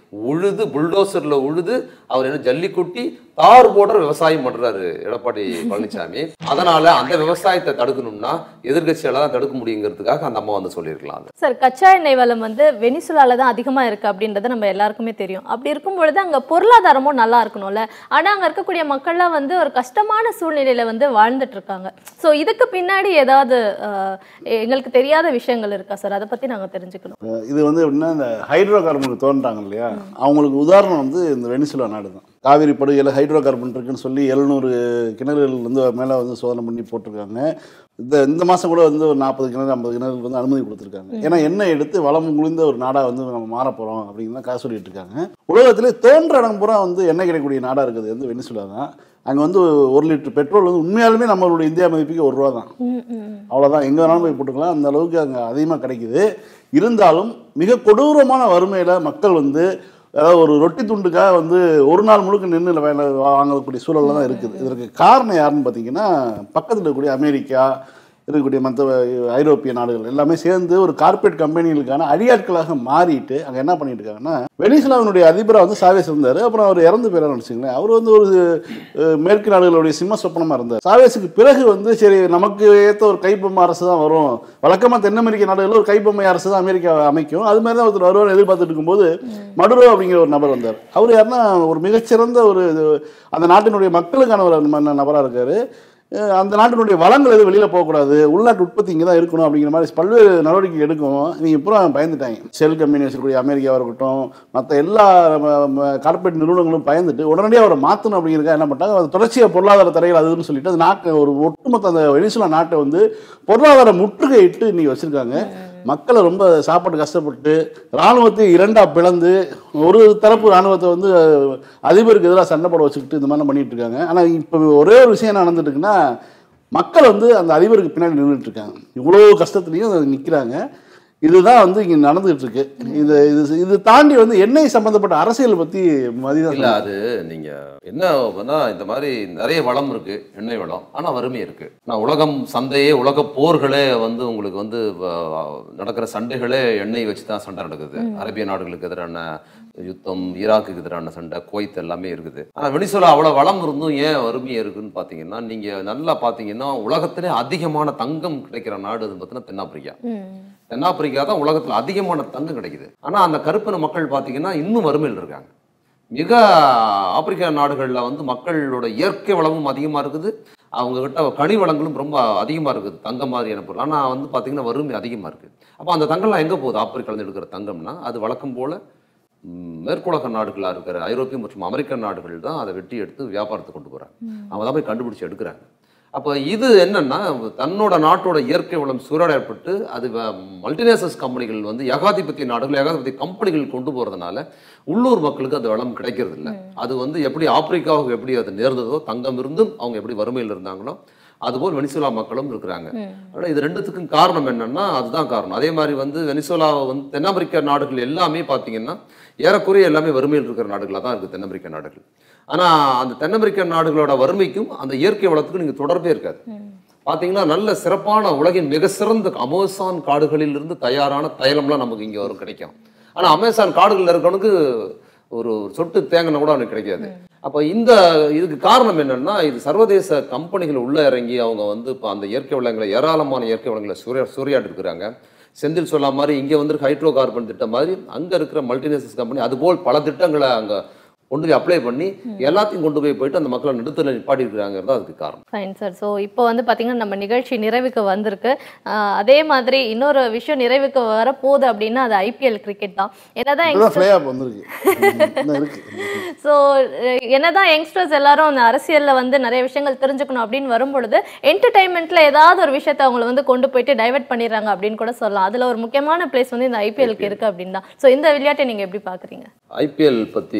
உழுது புல்டோசர்ல உழுது அவர் என்ன ஜல்லிக்குட்டி தார் போடுற விவசாயம் பண்றாரு எடப்பாடி பழனிசாமி அதனால அந்த விவசாயத்தை தடுக்கணும்னா எதிர்கட்சியால தான் தடுக்க முடியுங்கிறதுக்காக அந்த அம்மா வந்து சொல்லியிருக்கலாம் அது. சார் கச்சா எண்ணெய் வளம் வந்து வெனிசுலால தான் அதிகமா இருக்கு அப்படின்றது நம்ம எல்லாருக்குமே தெரியும் அப்படி இருக்கும் பொழுது அங்க பொருளாதாரமும் நல்லா இருக்கணும்ல ஆனா அங்க இருக்கக்கூடிய மக்கள்லாம் வந்து ஒரு கஷ்டமான சூழ்நிலையில வந்து வாழ்ந்துட்டு இருக்காங்க ஸோ இதுக்கு பின்னாடி ஏதாவது அஹ், எங்களுக்கு தெரியாத விஷயங்கள் இருக்கா சார் அதை பத்தி நாங்க தெரிஞ்சுக்கணும் இது வந்து எப்படின்னா இந்த ஹைட்ரோ கார்பனுக்கு தோன்றாங்க இல்லையா அவங்களுக்கு உதாரணம் வந்து இந்த வெனிசுலா நாடு தான் காவிரி படுகையில் ஹைட்ரோ கார்பன் இருக்குன்னு சொல்லி எழுநூறு கிணறுகள் வந்து மேலே வந்து சோதனை பண்ணி போட்டிருக்காங்க இந்த இந்த மாதம் கூட வந்து ஒரு நாற்பது கிணறு ஐம்பது கிணறுக்கு வந்து அனுமதி கொடுத்துருக்காங்க ஏன்னா எண்ணெய் எடுத்து வளம் குளிர்ந்த ஒரு நாடாக வந்து நம்ம மாற போகிறோம் அப்படின்னு தான் காசு சொல்லிட்டு இருக்காங்க உலகத்திலே தோன்ற இடம் பூரா வந்து எண்ணெய் கிடைக்கக்கூடிய நாடாக இருக்குது வந்து வெனிசுலா தான் அங்கே வந்து ஒரு லிட்டர் பெட்ரோல் வந்து உண்மையாலுமே நம்மளுடைய இந்தியா மதிப்புக்கு ஒரு ரூபா தான் அவ்வளோதான் எங்கே வேணாலும் போய் போட்டுக்கலாம் அந்த அளவுக்கு அங்கே அதிகமாக கிடைக்குது இருந்தாலும் மிக கொடூரமான வறுமையில் மக்கள் வந்து அதாவது ஒரு ரொட்டி துண்டுக்காக வந்து ஒரு நாள் முழுக்க நின்று வேலை வாங்கக்கூடிய சூழலில் தான் இருக்குது இதற்கு காரணம் யாருன்னு பார்த்தீங்கன்னா பக்கத்தில் இருக்கக்கூடிய அமெரிக்கா இருக்கக்கூடிய மற்ற ஐரோப்பிய நாடுகள் எல்லாமே சேர்ந்து ஒரு கார்ப்பரேட் கம்பெனிகளுக்கான அடியாட்களாக மாறிட்டு அங்கே என்ன பண்ணிட்டு இருக்காங்கன்னா வெனிசுலாவினுடைய அதிபராக வந்து சாவேஸ் இருந்தார் அப்புறம் அவர் இறந்து போயிறாரு வச்சுங்களேன் அவர் வந்து ஒரு அஹ், மேற்கு நாடுகளுடைய சிம்ம சொப்பனமாக இருந்தார் சாவேஸுக்கு பிறகு வந்து சரி நமக்கு ஏற்ற ஒரு கைப்பொம்மை அரசு தான் வரும் வழக்கமாக தென் அமெரிக்க நாடுகளில் ஒரு கைப்பொம்மை அரசு தான் அமெரிக்கா அமைக்கும் அது மாதிரி தான் ஒருத்தர் வருவார் எதிர்பார்த்துட்டு இருக்கும்போது மடுரோ அப்படிங்கிற ஒரு நபர் வந்தார் அவர் யாருன்னா ஒரு மிகச்சிறந்த ஒரு இது, அந்த நாட்டினுடைய மக்களுக்கான ஒரு நபராக இருக்கார் அஹ் அந்த நாட்டினுடைய வளங்கள் எதுவும் வெளியில் போகக்கூடாது உள்நாட்டு உற்பத்தி இங்கே தான் இருக்கணும் அப்படிங்கிற மாதிரி பல்வேறு நடவடிக்கை எடுக்கும் நீங்கள் பூரா பயந்துட்டாங்க ஷெல் கம்பெனி வச்சிருக்கக்கூடிய அமெரிக்காவாக இருக்கட்டும் மற்ற எல்லா கார்ப்பரேட் நிறுவனங்களும் பயந்துட்டு உடனடியாக அவரை மாற்றணும் அப்படிங்கிறதுக்காக என்ன பண்ணிட்டாங்க அது தொடர்ச்சியாக பொருளாதார தடைகள் அதுன்னு சொல்லிட்டு அந்த நாட்டை ஒரு ஒட்டுமொத்த அந்த வெனிசுலா நாட்டை வந்து பொருளாதார முற்றுகையிட்டு இன்னைக்கு வச்சுருக்காங்க மக்களை ரொம்ப சாப்பாட்டு கஷ்டப்பட்டு இராணுவத்தை இரண்டா பிளந்து ஒரு தரப்பு இராணுவத்தை வந்து அஹ், அதிபருக்கு எதிராக சண்டை போட வச்சுக்கிட்டு இந்த மாதிரிலாம் பண்ணிட்டு இருக்காங்க ஆனால் இப்போ ஒரே ஒரு விஷயம் என்ன நடந்துட்டு இருக்குன்னா மக்கள் வந்து அந்த அதிபருக்கு பின்னாடி நின்றுட்டு இருக்காங்க இவ்வளோ கஷ்டத்துலையும் நிற்கிறாங்க இதுதான் வந்து இங்கே நடந்துகிட்டு இருக்கு இது இது இது தாண்டி வந்து எண்ணெய் சம்பந்தப்பட்ட அரசியல் பற்றி மதிதான் இல்ல அது நீங்க என்ன பண்ணா இந்த மாதிரி நிறைய வளம் இருக்கு எண்ணெய் வளம் ஆனா வறுமை இருக்கு நான் உலகம் சந்தையே உலக போர்களே வந்து உங்களுக்கு வந்து வ- நடக்கிற சண்டைகளே எண்ணெய் வச்சு தான் சண்டை நடக்குது அரேபிய நாடுகளுக்கு எதிரான யுத்தம் ஈராக்குக்கு எதிரான சண்டை குவைத் எல்லாமே இருக்குது ஆனா வெனிசுலா அவ்வளவு வளம் இருந்தும் ஏன் வறுமையா இருக்குன்னு பாத்தீங்கன்னா நீங்க நல்லா பாத்தீங்கன்னா உலகத்திலே அதிகமான தங்கம் கிடைக்கிற நாடு அது பார்த்தீங்கன்னா தென்னாப்பிரிக்கா தென்னாப்பிரிக்கா தான் உலகத்துல அதிகமான தங்கம் கிடைக்குது ஆனா அந்த கருப்பின மக்கள் பாத்தீங்கன்னா இன்னும் வறுமையில் இருக்காங்க மிக ஆப்பிரிக்கா நாடுகள்ல வந்து மக்களோட இயற்கை வளமும் அதிகமா இருக்குது அவங்க கிட்ட கனி வளங்களும் ரொம்ப அதிகமா இருக்குது தங்கம் மாதிரியான பொருள் ஆனா வந்து பாத்தீங்கன்னா வறுமை அதிகமா இருக்கு அப்ப அந்த தங்கம்லாம் எங்க போகுது ஆப்பிரிக்கால இருந்து எடுக்கிற தங்கம்னா அது வழக்கம் போல ம், மேற்குலக நாடுகளா இருக்கிற ஐரோப்பிய மற்றும் அமெரிக்க நாடுகள் தான் அதை வெட்டி எடுத்து வியாபாரத்துக்கு கொண்டு போறாங்க அவங்க தான் போய் கண்டுபிடிச்சு எடுக்கிறாங்க அப்போ இது என்னன்னா தன்னோட நாட்டோட இயற்கை வளம் சூறையாடப்பட்டு அது மல்டிநேஷனல்ஸ் கம்பெனிகள் வந்து ஏகாதிபத்திய நாடுகள் ஏகாதிபத்திய கம்பெனிகள் கொண்டு போறதுனால உள்ளூர் மக்களுக்கு அந்த வளம் கிடைக்கிறது இல்ல அது வந்து எப்படி ஆப்பிரிக்காவுக்கு எப்படி அது நேர்ந்ததோ தங்கம் இருந்தும் அவங்க எப்படி வறுமையில் இருந்தாங்களோ அதுபோல் வெனிசுலா மக்களும் இருக்கிறாங்க ஆனால் இது ரெண்டுத்துக்கும் காரணம் என்னன்னா அதுதான் காரணம் அதே மாதிரி வந்து வெனிசுலா வந்து தென்னாப்பிரிக்க நாடுகள் எல்லாமே பார்த்தீங்கன்னா ஏறக்குறைய எல்லாமே வறுமையில் இருக்கிற நாடுகளாக தான் இருக்குது தென்னாப்பிரிக்க நாடுகள் ஆனா அந்த தென்னமெரிக்க நாடுகளோட வறுமைக்கும் அந்த இயற்கை வளத்துக்கும் நீங்க தொடர்பே இருக்காது பாத்தீங்கன்னா நல்ல சிறப்பான உலகின் மிக சிறந்த அமேசான் காடுகளில் இருந்து தயாரான தைலம்லாம் நமக்கு இங்க வரும் கிடைக்கும் ஆனா அமேசான் காடுகள்ல இருக்கவனுக்கு ஒரு சொட்டு தேங்கின கூட அவனுக்கு கிடைக்காது அப்ப இந்த இதுக்கு காரணம் என்னன்னா இது சர்வதேச கம்பெனிகள் உள்ள இறங்கி அவங்க வந்து இப்போ அந்த இயற்கை வளங்களை ஏராளமான இயற்கை வளங்களை சூறையா சூறையாட்டு இருக்கிறாங்க செந்தில் சொன்ன மாதிரி இங்க வந்து ஹைட்ரோ கார்பன் திட்டம் மாதிரி அங்க இருக்கிற மல்டிநேஷனல்ஸ் கம்பெனி அதுபோல் பல திட்டங்களை அங்க கொண்டு போய் அப்ளை பண்ணி எல்லாத்தையும் கொண்டு போய் போயிட்டு அந்த மக்களை நிறுத்தல நிப்பாட்டி இருக்கிறாங்கிறது அதுக்கு காரணம் ஃபைன் சார் ஸோ இப்போ வந்து பார்த்தீங்கன்னா நம்ம நிகழ்ச்சி நிறைவுக்கு வந்திருக்கு ஆஹ் அதே மாதிரி இன்னொரு விஷயம் நிறைவுக்கு வரப்போகுது அப்படின்னா அது ஐபிஎல் கிரிக்கெட் தான் என்னதான் இப்பதான் ஃப்ளே ஆப் வந்திருக்கு இன்னும் இருக்கு ஸோ என்னதான் யங்ஸ்டர்ஸ் எல்லாரும் அந்த அரசியலில் வந்து நிறைய விஷயங்கள் தெரிஞ்சுக்கணும் அப்படின்னு வரும்பொழுது என்டர்டைன்மெண்ட்ல ஏதாவது ஒரு விஷயத்தை அவங்கள வந்து கொண்டு போயிட்டு டைவர்ட் பண்ணிடுறாங்க அப்படின்னு கூட சொல்லலாம் அதில் ஒரு முக்கியமான பிளேஸ் வந்து இந்த ஐபிஎலுக்கு இருக்கு அப்படின்னு தான் ஸோ இந்த விளையாட்டை நீங்கள் எப்படி பார்க்குறீங்க ஐபிஎல் பத்தி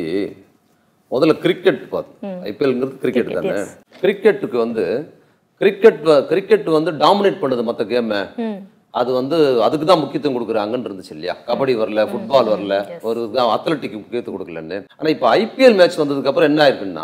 முதல்ல கிரிக்கெட் பார்த்தோம் ஐபிஎல்ங்கிறது கிரிக்கெட் Cricket, தானே yes. கிரிக்கெட்டுக்கு வந்து கிரிக்கெட் கிரிக்கெட் வந்து டாமினேட் பண்ணுது மற்ற கேமை ம் அது வந்து அதுக்கு தான் முக்கியத்துவம் கொடுக்குறாங்கன்னு இருந்துச்சு இல்லையா கபடி வரல ஃபுட்பால் வரல ஒரு அத்லட்டிக் முக்கியத்துவம் கொடுக்கலன்னு ஆனா இப்போ ஐபிஎல் மேட்ச் வந்ததுக்கு அப்புறம் என்ன ஆயிருக்குன்னா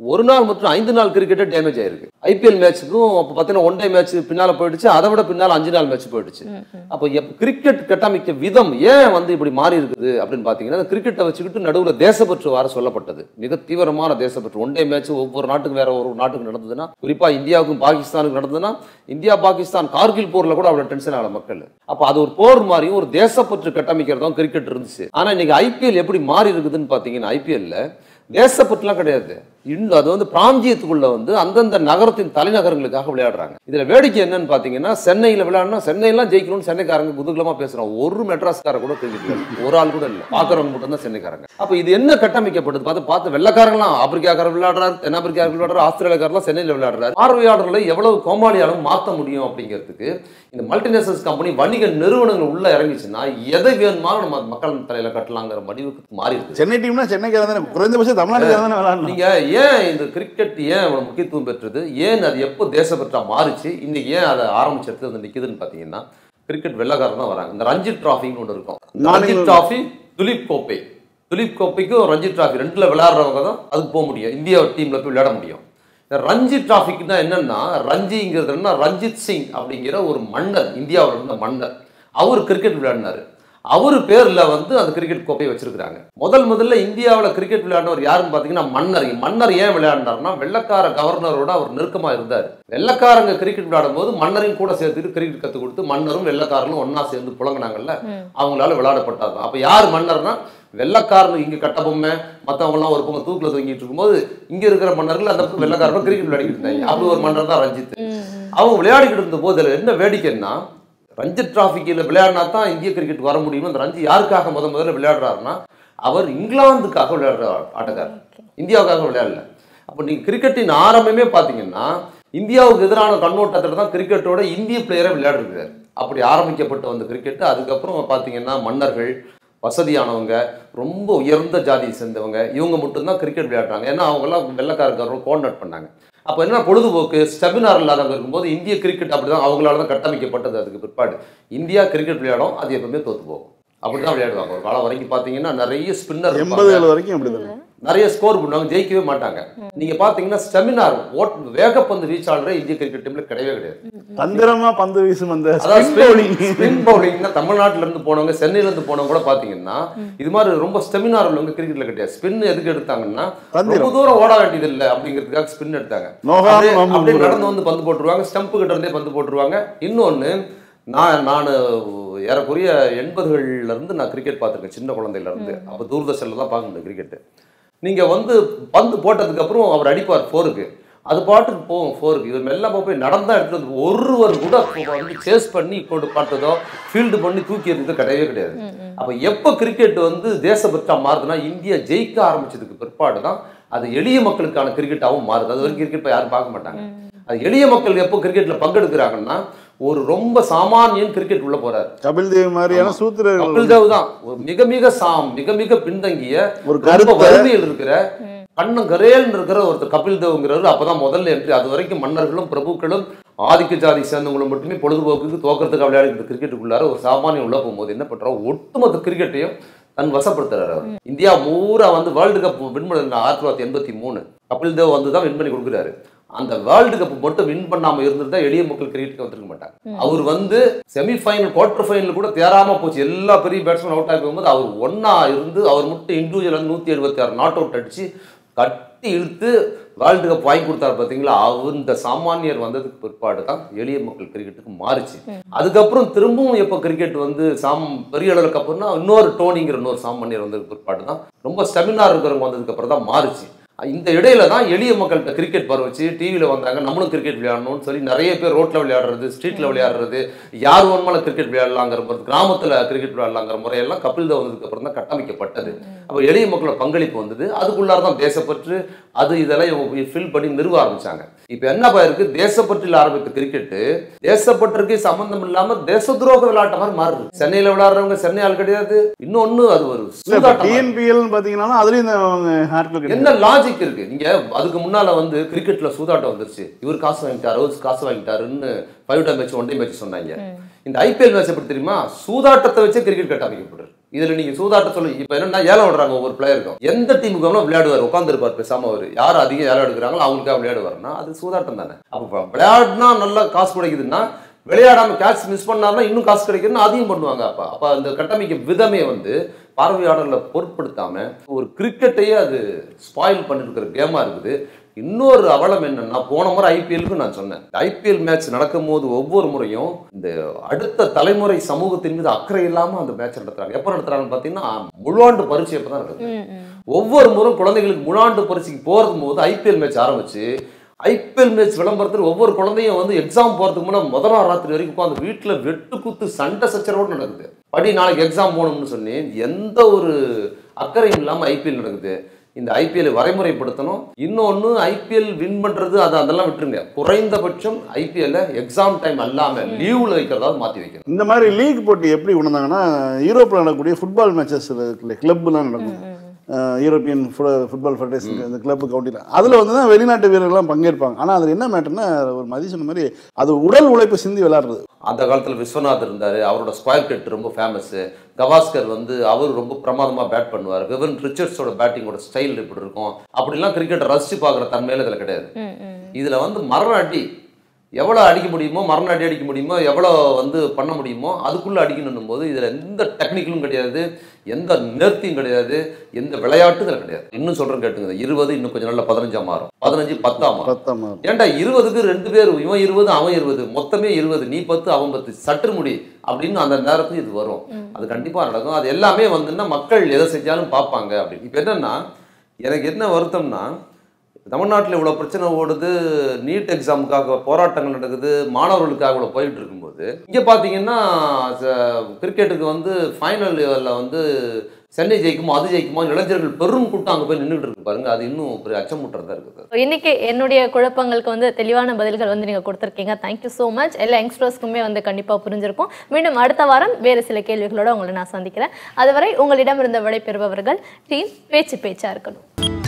ஒரு நாள் மற்றும் ஐந்து நாள் கிரிக்கெட்டே டேமேஜ் ஆயிருக்கு ஐபிஎல் மேட்ச்சுக்கும் அப்போ பார்த்தீங்கன்னா ஒன் டே மேட்ச் பின்னால போயிடுச்சு அதை விட பின்னால் அஞ்சு நாள் மேட்ச் போயிடுச்சு அப்போ எப் கிரிக்கெட் கட்டமைக்க விதம் ஏன் வந்து இப்படி மாறி இருக்குது அப்படின்னு பார்த்தீங்கன்னா கிரிக்கெட்டை வச்சுக்கிட்டு நடுவில் தேசப்பற்று வார சொல்லப்பட்டது மிக தீவிரமான தேசப்பற்று ஒன் டே மேட்ச் ஒவ்வொரு நாட்டுக்கும் வேற ஒரு நாட்டுக்கு நடந்ததுன்னா குறிப்பா இந்தியாவுக்கும் பாகிஸ்தானுக்கும் நடந்ததுன்னா இந்தியா பாகிஸ்தான் கார்கில் போர்ல கூட அவ்வளவு டென்ஷன் ஆகல மக்கள் அப்போ அது ஒரு போர் மாதிரியும் ஒரு தேசப்பற்று கட்டமைக்கிறதும் கிரிக்கெட் இருந்துச்சு ஆனா இன்னைக்கு ஐபிஎல் எப்படி மாறி இருக்குதுன்னு பார்த்தீங்கன்னா ஐபிஎல்ல தேசப்பற்றுலாம் கிடையாது இன்னும் அது வந்து பிராந்தியத்துக்குள்ள வந்து அந்தந்த நகரத்தின் தலைநகரங்களுக்காக விளையாடுறாங்க இதுல வேடிக்கை என்னன்னு பாத்தீங்கன்னா சென்னையில விளையாடினா சென்னையெல்லாம் ஜெயிக்கணும்னு சென்னைக்காரங்க குதூகலமா பேசுறோம் ஒரு மெட்ராஸ்கார கூட கிரிக்கெட் ஒரு ஆள் கூட இல்ல பாக்குறவங்க மட்டும் தான் சென்னைக்காரங்க அப்ப இது என்ன கட்டமைக்கப்படுது பார்த்து பார்த்து வெள்ளக்காரங்களாம் ஆப்பிரிக்காக்காரர் விளையாடுறாரு தென்னாப்பிரிக்காரர் விளையாடுறாரு ஆஸ்திரேலியாக்காரெல்லாம் சென்னையில விளையாடுறாரு பார்வையாளர்களை எவ்வளவு கோமாளியாலும் மாத்த முடியும் அப்படிங்கிறதுக்கு இந்த மல்டிநேஷனல்ஸ் கம்பெனி வணிக நிறுவனங்கள் உள்ள இறங்கிச்சுன்னா எதை வேணுமாலும் நம்ம மக்கள் தலையில கட்டலாங்கிற முடிவுக்கு மாறி இருக்கு சென்னை டீம்னா சென்னைக்காரன் தானே குறைந்தபட்சம் தமிழ்நாட்டுக்காரன் தானே விளையாடணும் நீங்க ஏன் இந்த கிரிக்கெட் ஏன் இவ்வளவு முக்கியத்துவம் பெற்றது ஏன் அது எப்போ தேசப்பற்றா மாறுச்சு இன்னைக்கு ஏன் அதை ஆரம்பிச்ச இடத்துல வந்து நிக்குதுன்னு பாத்தீங்கன்னா கிரிக்கெட் வெள்ளக்காரன் தான் வராங்க இந்த ரஞ்சி டிராஃபின்னு ஒன்று இருக்கும் ரஞ்சி நானும் டிராஃபி துலீப் கோப்பை துலீப் கோப்பைக்கும் ரஞ்சி டிராஃபி ரெண்டுல விளையாடுறவங்க தான் அதுக்கு போக முடியும் இந்தியா டீம்ல போய் விளையாட முடியும் இந்த ரஞ்சி டிராஃபிக்னா என்னன்னா ரஞ்சிங்கிறது என்ன ரஞ்சித் சிங் அப்படிங்கிற ஒரு மன்னர் இந்தியாவில் இருந்த மன்னர் அவர் கிரிக்கெட் விளையாடினாரு அவர் பேர்ல வந்து அந்த கிரிக்கெட் கோப்பையை வச்சிருக்காங்க முதல் முதல்ல இந்தியாவில் கிரிக்கெட் விளையாடினவர் யாருன்னு பார்த்தீங்கன்னா மன்னர் மன்னர் ஏன் விளையாடினார்னா வெள்ளக்கார கவர்னரோட அவர் நெருக்கமா இருந்தார் வெள்ளக்காரங்க கிரிக்கெட் விளையாடும் போது மன்னரையும் கூட சேர்த்துட்டு கிரிக்கெட் கற்றுக் கொடுத்து மன்னரும் வெள்ளக்காரனும் ஒண்ணா சேர்ந்து புழங்கினாங்கல்ல அவங்களால விளையாடப்பட்டாங்க அப்ப யார் மன்னர்னா வெள்ளக்காரன் இங்க கட்ட பொம்மை மத்தவங்க எல்லாம் ஒரு பக்கம் தூக்குல தூங்கிட்டு இருக்கும்போது இங்க இருக்கிற மன்னர்கள் அந்த பக்கம் வெள்ளக்காரனும் கிரிக்கெட் விளையாடிட்டு இருந்தாங்க அப்படி ஒரு மன்னர் தான் ரஞ்சித் அவங்க விளையாடிக்கிட்டு இருந்த போது இதுல என்ன வேடிக்கைன்னா ரஞ்சி டிராஃபிக்கில் விளையாடினா தான் இந்திய கிரிக்கெட் வர முடியும் அந்த ரஞ்சி யாருக்காக முத முதல்ல விளையாடுறாருன்னா அவர் இங்கிலாந்துக்காக விளையாடுற ஆட்டக்காரர் இந்தியாவுக்காக விளையாடல அப்போ நீங்க கிரிக்கெட்டின் ஆரம்பமே பார்த்தீங்கன்னா இந்தியாவுக்கு எதிரான கண்ணோட்டத்தில் தான் கிரிக்கெட்டோட இந்திய பிளேயரை விளையாடுறாரு அப்படி ஆரம்பிக்கப்பட்ட வந்த கிரிக்கெட் அதுக்கப்புறம் பார்த்தீங்கன்னா மன்னர்கள் வசதியானவங்க ரொம்ப உயர்ந்த ஜாதியை சேர்ந்தவங்க இவங்க மட்டும்தான் கிரிக்கெட் விளையாடுறாங்க ஏன்னா அவங்கெல்லாம் வெள்ளக்காரக்காரர்கள் கோஆர்டினேட் பண்ணாங்க அப்போ என்ன பொழுதுபோக்கு ஸ்டெபினார் இல்லாதவங்க இருக்கும்போது இந்திய கிரிக்கெட் அப்படிதான் அவங்களால தான் கட்டமைக்கப்பட்டது அதுக்கு பிற்பாடு இந்தியா கிரிக்கெட் விளையாடும் அது எப்பவுமே தோத்து போகும் அப்படிதான் விளையாடுவாங்க ஒரு காலம் வரைக்கும் பார்த்தீங்கன்னா நிறைய ஸ்பின்னர் எண்பதுகள் வரைக்கும் அப்படி தானே நிறைய ஸ்கோர் பண்ணுவாங்க ஜெயிக்கவே மாட்டாங்க நீங்க பாத்தீங்கன்னா ஸ்டெமினார் ஓட் வேகப்பந்து வீச்சாளரே இந்திய கிரிக்கெட் டீம்ல கிடையவே கிடையாது தந்திரமா பந்து வீசும் அந்த அதாவது spin bowling. ஸ்பின் பவுலிங்னா தமிழ்நாட்டுல இருந்து போனவங்க சென்னையில இருந்து போனவங்க கூட பாத்தீங்கன்னா இது மாதிரி ரொம்ப ஸ்டெமினார் உள்ளவங்க கிரிக்கெட்ல கிடையாது ஸ்பின் எதுக்கு எடுத்தாங்கன்னா தந்திரம். ரொம்ப தூரம் ஓட வேண்டியது இல்லை அப்படிங்கிறதுக்காக ஸ்பின் எடுத்தாங்க நோகாம அப்படியே- வம்பு அப்படியே போடுறது. நடந்து வந்து பந்து போட்டுருவாங்க ஸ்டம்ப் கிட்ட இருந்தே பந்து போட்டுருவாங்க இன்னொன்னு நான் நான் ஏறக்குறைய எண்பதுகள்ல இருந்து நான் கிரிக்கெட் பார்த்துருக்கேன் சின்ன குழந்தையில இருந்து அப்போ தூர்தர்ஷன்ல தான் பார்க்க முடியும் கிரிக்கெட் நீங்க வந்து பந்து போட்டதுக்கு அப்புறம் அவர் அடிப்பார் ஃபோருக்கு அது பாட்டுக்கு போகும் ஃபோருக்கு இவர் மெல்ல போய் நடந்தா எடுத்துட்டு வந்து ஒருவர் கூட அப்போ வந்து சேஸ் பண்ணி கொண்டு பார்த்ததோ ஃபீல்டு பண்ணி தூக்கி எறிந்ததோ கிடையவே கிடையாது அப்போ எப்போ கிரிக்கெட் வந்து தேசபக்தா மாறுதுன்னா இந்தியா ஜெயிக்க ஆரம்பிச்சதுக்கு பிற்பாடு தான் அது எளிய மக்களுக்கான கிரிக்கெட்டாகவும் மாறுது அது வரைக்கும் கிரிக்கெட் யாரும் பார்க்க மாட்டாங்க அது எளிய மக்கள் எப்போ கிரிக்கெட்ல பங்கெடுக்கிறாங்கன்னா ஒரு ரொம்ப சாமானியன் கிரிக்கெட் உள்ள போறாரு கபில் தேவ் மாதிரியான சூத்திரர்கள் கபில் தேவ் தான் ஒரு மிக மிக சாம் மிக மிக பின்தங்கிய ஒரு ரொம்ப கருத்தை வறுமையில் இருக்கிற கண்ணம் கரேல்னு இருக்கிற ஒருத்தர் கபில் தேவ்ங்கிறவர் அப்பதான் முதல்ல என்ட்ரி அது வரைக்கும் மன்னர்களும் பிரபுக்களும் ஆதிக்க ஜாதி சேர்ந்தவங்களும் மட்டுமே பொழுதுபோக்குக்கு தோக்கறதுக்கு விளையாடி இந்த கிரிக்கெட்டுக்குள்ளார ஒரு சாமானியம் உள்ள போகும்போது என்ன பண்றோம் ஒட்டுமொத்த கிரிக்கெட்டையும் தன் வசப்படுத்துறாரு அவர் இந்தியா பூரா வந்து வேர்ல்டு கப் வின் பண்ணது ஆயிரத்தி தொள்ளாயிரத்தி எண்பத்தி மூணு கபில் தேவ் வந்து தான் வின் பண்ணி கொடுக்குறாரு அந்த வேர்ல்டு கப் மட்டும் வின் பண்ணாம இருந்திருந்தா எளிய மக்கள் கிரிக்கெட்டுக்கு வந்திருக்க மாட்டாங்க அவர் வந்து செமிஃபைனல் குவார்டர் ஃபைனல் கூட தேராம போச்சு எல்லா பெரிய பேட்ஸ்மேன் அவுட் ஆகி போகும்போது அவர் ஒண்ணா இருந்து அவர் மட்டும் இண்டிவிஜுவல் நூத்தி எழுபத்தி ஆறு நாட் அவுட் அடிச்சு கட்டி இழுத்து வேர்ல்டு கப் வாங்கி கொடுத்தாரு பாத்தீங்களா அவர் இந்த சாமானியர் வந்ததுக்கு பிற்பாடு தான் எளிய மக்கள் கிரிக்கெட்டுக்கு மாறுச்சு அதுக்கப்புறம் திரும்பவும் எப்போ கிரிக்கெட் வந்து சாம் பெரிய அளவுக்கு அப்புறம்னா இன்னொரு டோனிங்கிற இன்னொரு சாமானியர் வந்ததுக்கு பிற்பாடு தான் ரொம்ப ஸ்டெமினார் இருக்கிறவங்க வந்ததுக்கு அப்புறம் தான் மாறுச்சு இந்த இடையில தான் எளிய மக்கள்கிட்ட கிரிக்கெட் வர வச்சு டிவியில் வந்தாங்க நம்மளும் கிரிக்கெட் விளையாடணும்னு சொல்லி நிறைய பேர் ரோட்ல விளையாடுறது ஸ்ட்ரீட்ல விளையாடுறது யார் வேணுமாலும் கிரிக்கெட் விளையாடலாங்கிற முறை கிராமத்துல கிரிக்கெட் விளையாடலாங்கிற முறையெல்லாம் கபில் தேவ் வந்ததுக்கு அப்புறம் தான் கட்டமைக்கப்பட்டது அப்போ எளிய மக்களோட பங்களிப்பு வந்தது அதுக்குள்ளார தான் தேசப்பற்று அது இதெல்லாம் ஃபில் பண்ணி நிறுவ ஆரம்பிச்சாங்க இப்போ என்ன இருக்கு தேசப்பற்றில் ஆரம்பித்த கிரிக்கெட்டு தேசப்பற்றுக்கு சம்பந்தம் இல்லாம தேச துரோக விளையாட்ட மாதிரி மாறுது சென்னையில விளையாடுறவங்க சென்னை ஆள் கிடையாது இன்னொன்னு அது ஒரு சூதாட்டம் மாதிரி. டிஎன்பிஎல் பாத்தீங்கன்னா அதுலயும் இந்த ஆட்கள் கிடையாது என்ன லாஜிக் இருக்கு நீங்க அதுக்கு முன்னால வந்து கிரிக்கெட்ல சூதாட்டம் வந்துருச்சு இவர் காசு வாங்கிட்டாரு அவர் காசு வாங்கிட்டாருன்னு five day match one day match சொன்னாங்க இந்த ஐபிஎல் மேட்ச் எப்படி தெரியுமா சூதாட்டத்தை வச்சு கிரிக்கெட் கட்டமைக்கப்படுறது இதுல நீங்க சூதாட்ட சொல்லி இப்ப என்னன்னா ஏலம் விடுறாங்க ஒவ்வொரு பிளேயருக்கும் எந்த டீமுக்கு வேணாலும் விளையாடுவார் உட்காந்துருப்பார் பேசாம அவர் யார் அதிகம் ஏலம் எடுக்கிறாங்களோ அவங்களுக்காக விளையாடுவாருன்னா அது சூதாட்டம் தானே அப்ப விளையாடினா நல்லா காசு கிடைக்குதுன்னா விளையாடாம கேட்ச் மிஸ் பண்ணாருன்னா இன்னும் காசு கிடைக்குதுன்னு அதையும் பண்ணுவாங்க அப்ப அப்ப அந்த கட்டமைக்கும் விதமே வந்து பார்வையாளர்களை பொருட்படுத்தாம ஒரு கிரிக்கெட்டையே அது ஸ்பாயில் பண்ணிருக்கிற கேமா இருக்குது இன்னொரு அவலம் என்னன்னா போன முறை ஐபிஎலுக்கு நான் சொன்னேன் ஐபிஎல் மேட்ச் நடக்கும் போது ஒவ்வொரு முறையும் இந்த அடுத்த தலைமுறை சமூகத்தின் மீது அக்கறை இல்லாம அந்த மேட்ச் நடத்துறாங்க எப்ப நடத்துறாங்கன்னு பாத்தீங்கன்னா முழுவாண்டு பரிசு எப்பதான் நடக்குது ம், ம். ஒவ்வொரு முறை குழந்தைகளுக்கு முழாண்டு பரிசுக்கு போறது போது ஐபிஎல் மேட்ச் ஆரம்பிச்சு ஐபிஎல் மேட்ச் விளம்பரத்தில் ஒவ்வொரு குழந்தையும் வந்து எக்ஸாம் போறதுக்கு முன்னாடி முதல் நாள் ராத்திரி வரைக்கும் உட்காந்து வீட்டுல வெட்டு குத்து சண்டை சச்சரவோடு நடக்குது படி நாளைக்கு எக்ஸாம் போகணும்னு சொல்லி எந்த ஒரு அக்கறையும் இல்லாம ஐபிஎல் நடக்குது இந்த ஐபிஎல் வரைமுறைப்படுத்தணும் இன்னொன்னு ஐபிஎல் வின் பண்றது அது அதெல்லாம் விட்டுருங்க குறைந்தபட்சம் ஐபிஎல்ல எக்ஸாம் டைம் அல்லாம லீவ்ல வைக்கிறதாவது மாத்தி வைக்கணும் இந்த மாதிரி லீக் போட்டி எப்படி உணர்ந்தாங்கன்னா யூரோப்பில் நடக்கக்கூடிய ஃபுட்பால் மேட்சஸ் இருக்குல்ல கிளப்லாம் நடக்கும் அஹ் யூரோப்பியன் ஃபுட் ஃபுட்பால் ஃபெடரேஷன் இந்த கிளப் கவுண்டியில் அதில் வந்து தான் வெளிநாட்டு வீரர்கள்லாம் பங்கேற்பாங்க ஆனால் அதில் என்ன மேட்டர்னா ஒரு மதி சொன்ன மாதிரி அது உடல் உழைப்பு சிந்தி விளையாடுறது அந்த காலத்தில் விஸ்வநாத் இருந்தார் அவரோட ஸ்கொயர் கட் ரொம்ப ஃபேமஸ்ஸு கவாஸ்கர் வந்து அவர் ரொம்ப பிரமாதமாக பேட் பண்ணுவார் விவன் ரிச்சர்ட்ஸோட பேட்டிங்கோட ஸ்டைல் இப்படி இருக்கும் அப்படிலாம் கிரிக்கெட்டை ரசித்து பார்க்குற தன்மையில இதில் கிடையாது ம், ம். இதில் வந்து மரண அடி எவ்வளோ அடிக்க முடியுமோ மரண அடி அடிக்க முடியுமோ எவ்வளோ வந்து பண்ண முடியுமோ அதுக்குள்ளே அடிக்கணும் போது இதில் எந்த டெக்னிக்கலும் கிடையாது எந்த நேர்த்தியும் கிடையாது எந்த விளையாட்டும் இதில் கிடையாது இன்னும் சொல்கிறேன் கேட்டுங்க இருபது இன்னும் கொஞ்சம் நாள்ல பதினஞ்சா மாறும் பதினஞ்சு பத்தா மாறும் பத்தாம் மாதம் ஏன்டா இருபதுக்கு ரெண்டு பேர் இவன் இருபது அவன் இருபது மொத்தமே இருபது நீ பத்து அவன் பத்து சற்று முடி அப்படின்னு அந்த நேரத்துக்கு இது வரும் அது கண்டிப்பா நடக்கும் அது எல்லாமே வந்துன்னா மக்கள் எதை செஞ்சாலும் பார்ப்பாங்க அப்படின்னு இப்போ என்னன்னா எனக்கு என்ன வருத்தம்னா தமிழ்நாட்டில் இவ்வளோ பிரச்சனை ஓடுது நீட் எக்ஸாமுக்காக போராட்டங்கள் நடக்குது மாணவர்களுக்காக இவ்வளோ போயிட்டு இருக்கும்போது இங்கே பார்த்தீங்கன்னா கிரிக்கெட்டுக்கு வந்து ஃபைனல் லெவலில் வந்து சென்னை ஜெயிக்குமோ அது ஜெயிக்குமோ இளைஞர்கள் பெரும் கூட்டம் அங்கே போய் நின்றுட்டு இருக்கு பாருங்க அது இன்னும் பெரிய அச்சமுட்டுறதா இருக்குது இன்னைக்கு என்னுடைய குழப்பங்களுக்கு வந்து தெளிவான பதில்கள் வந்து நீங்க கொடுத்துருக்கீங்க தேங்க்யூ ஸோ மச் எல்லா யங்ஸ்டர்ஸ்க்குமே வந்து கண்டிப்பா புரிஞ்சிருக்கும் மீண்டும் அடுத்த வாரம் வேறு சில கேள்விகளோட உங்களை நான் சந்திக்கிறேன் அதுவரை உங்களிடம் இருந்த விடை பெறுபவர்கள் டீம் பேச்சு பேச்சா இருக்கணும்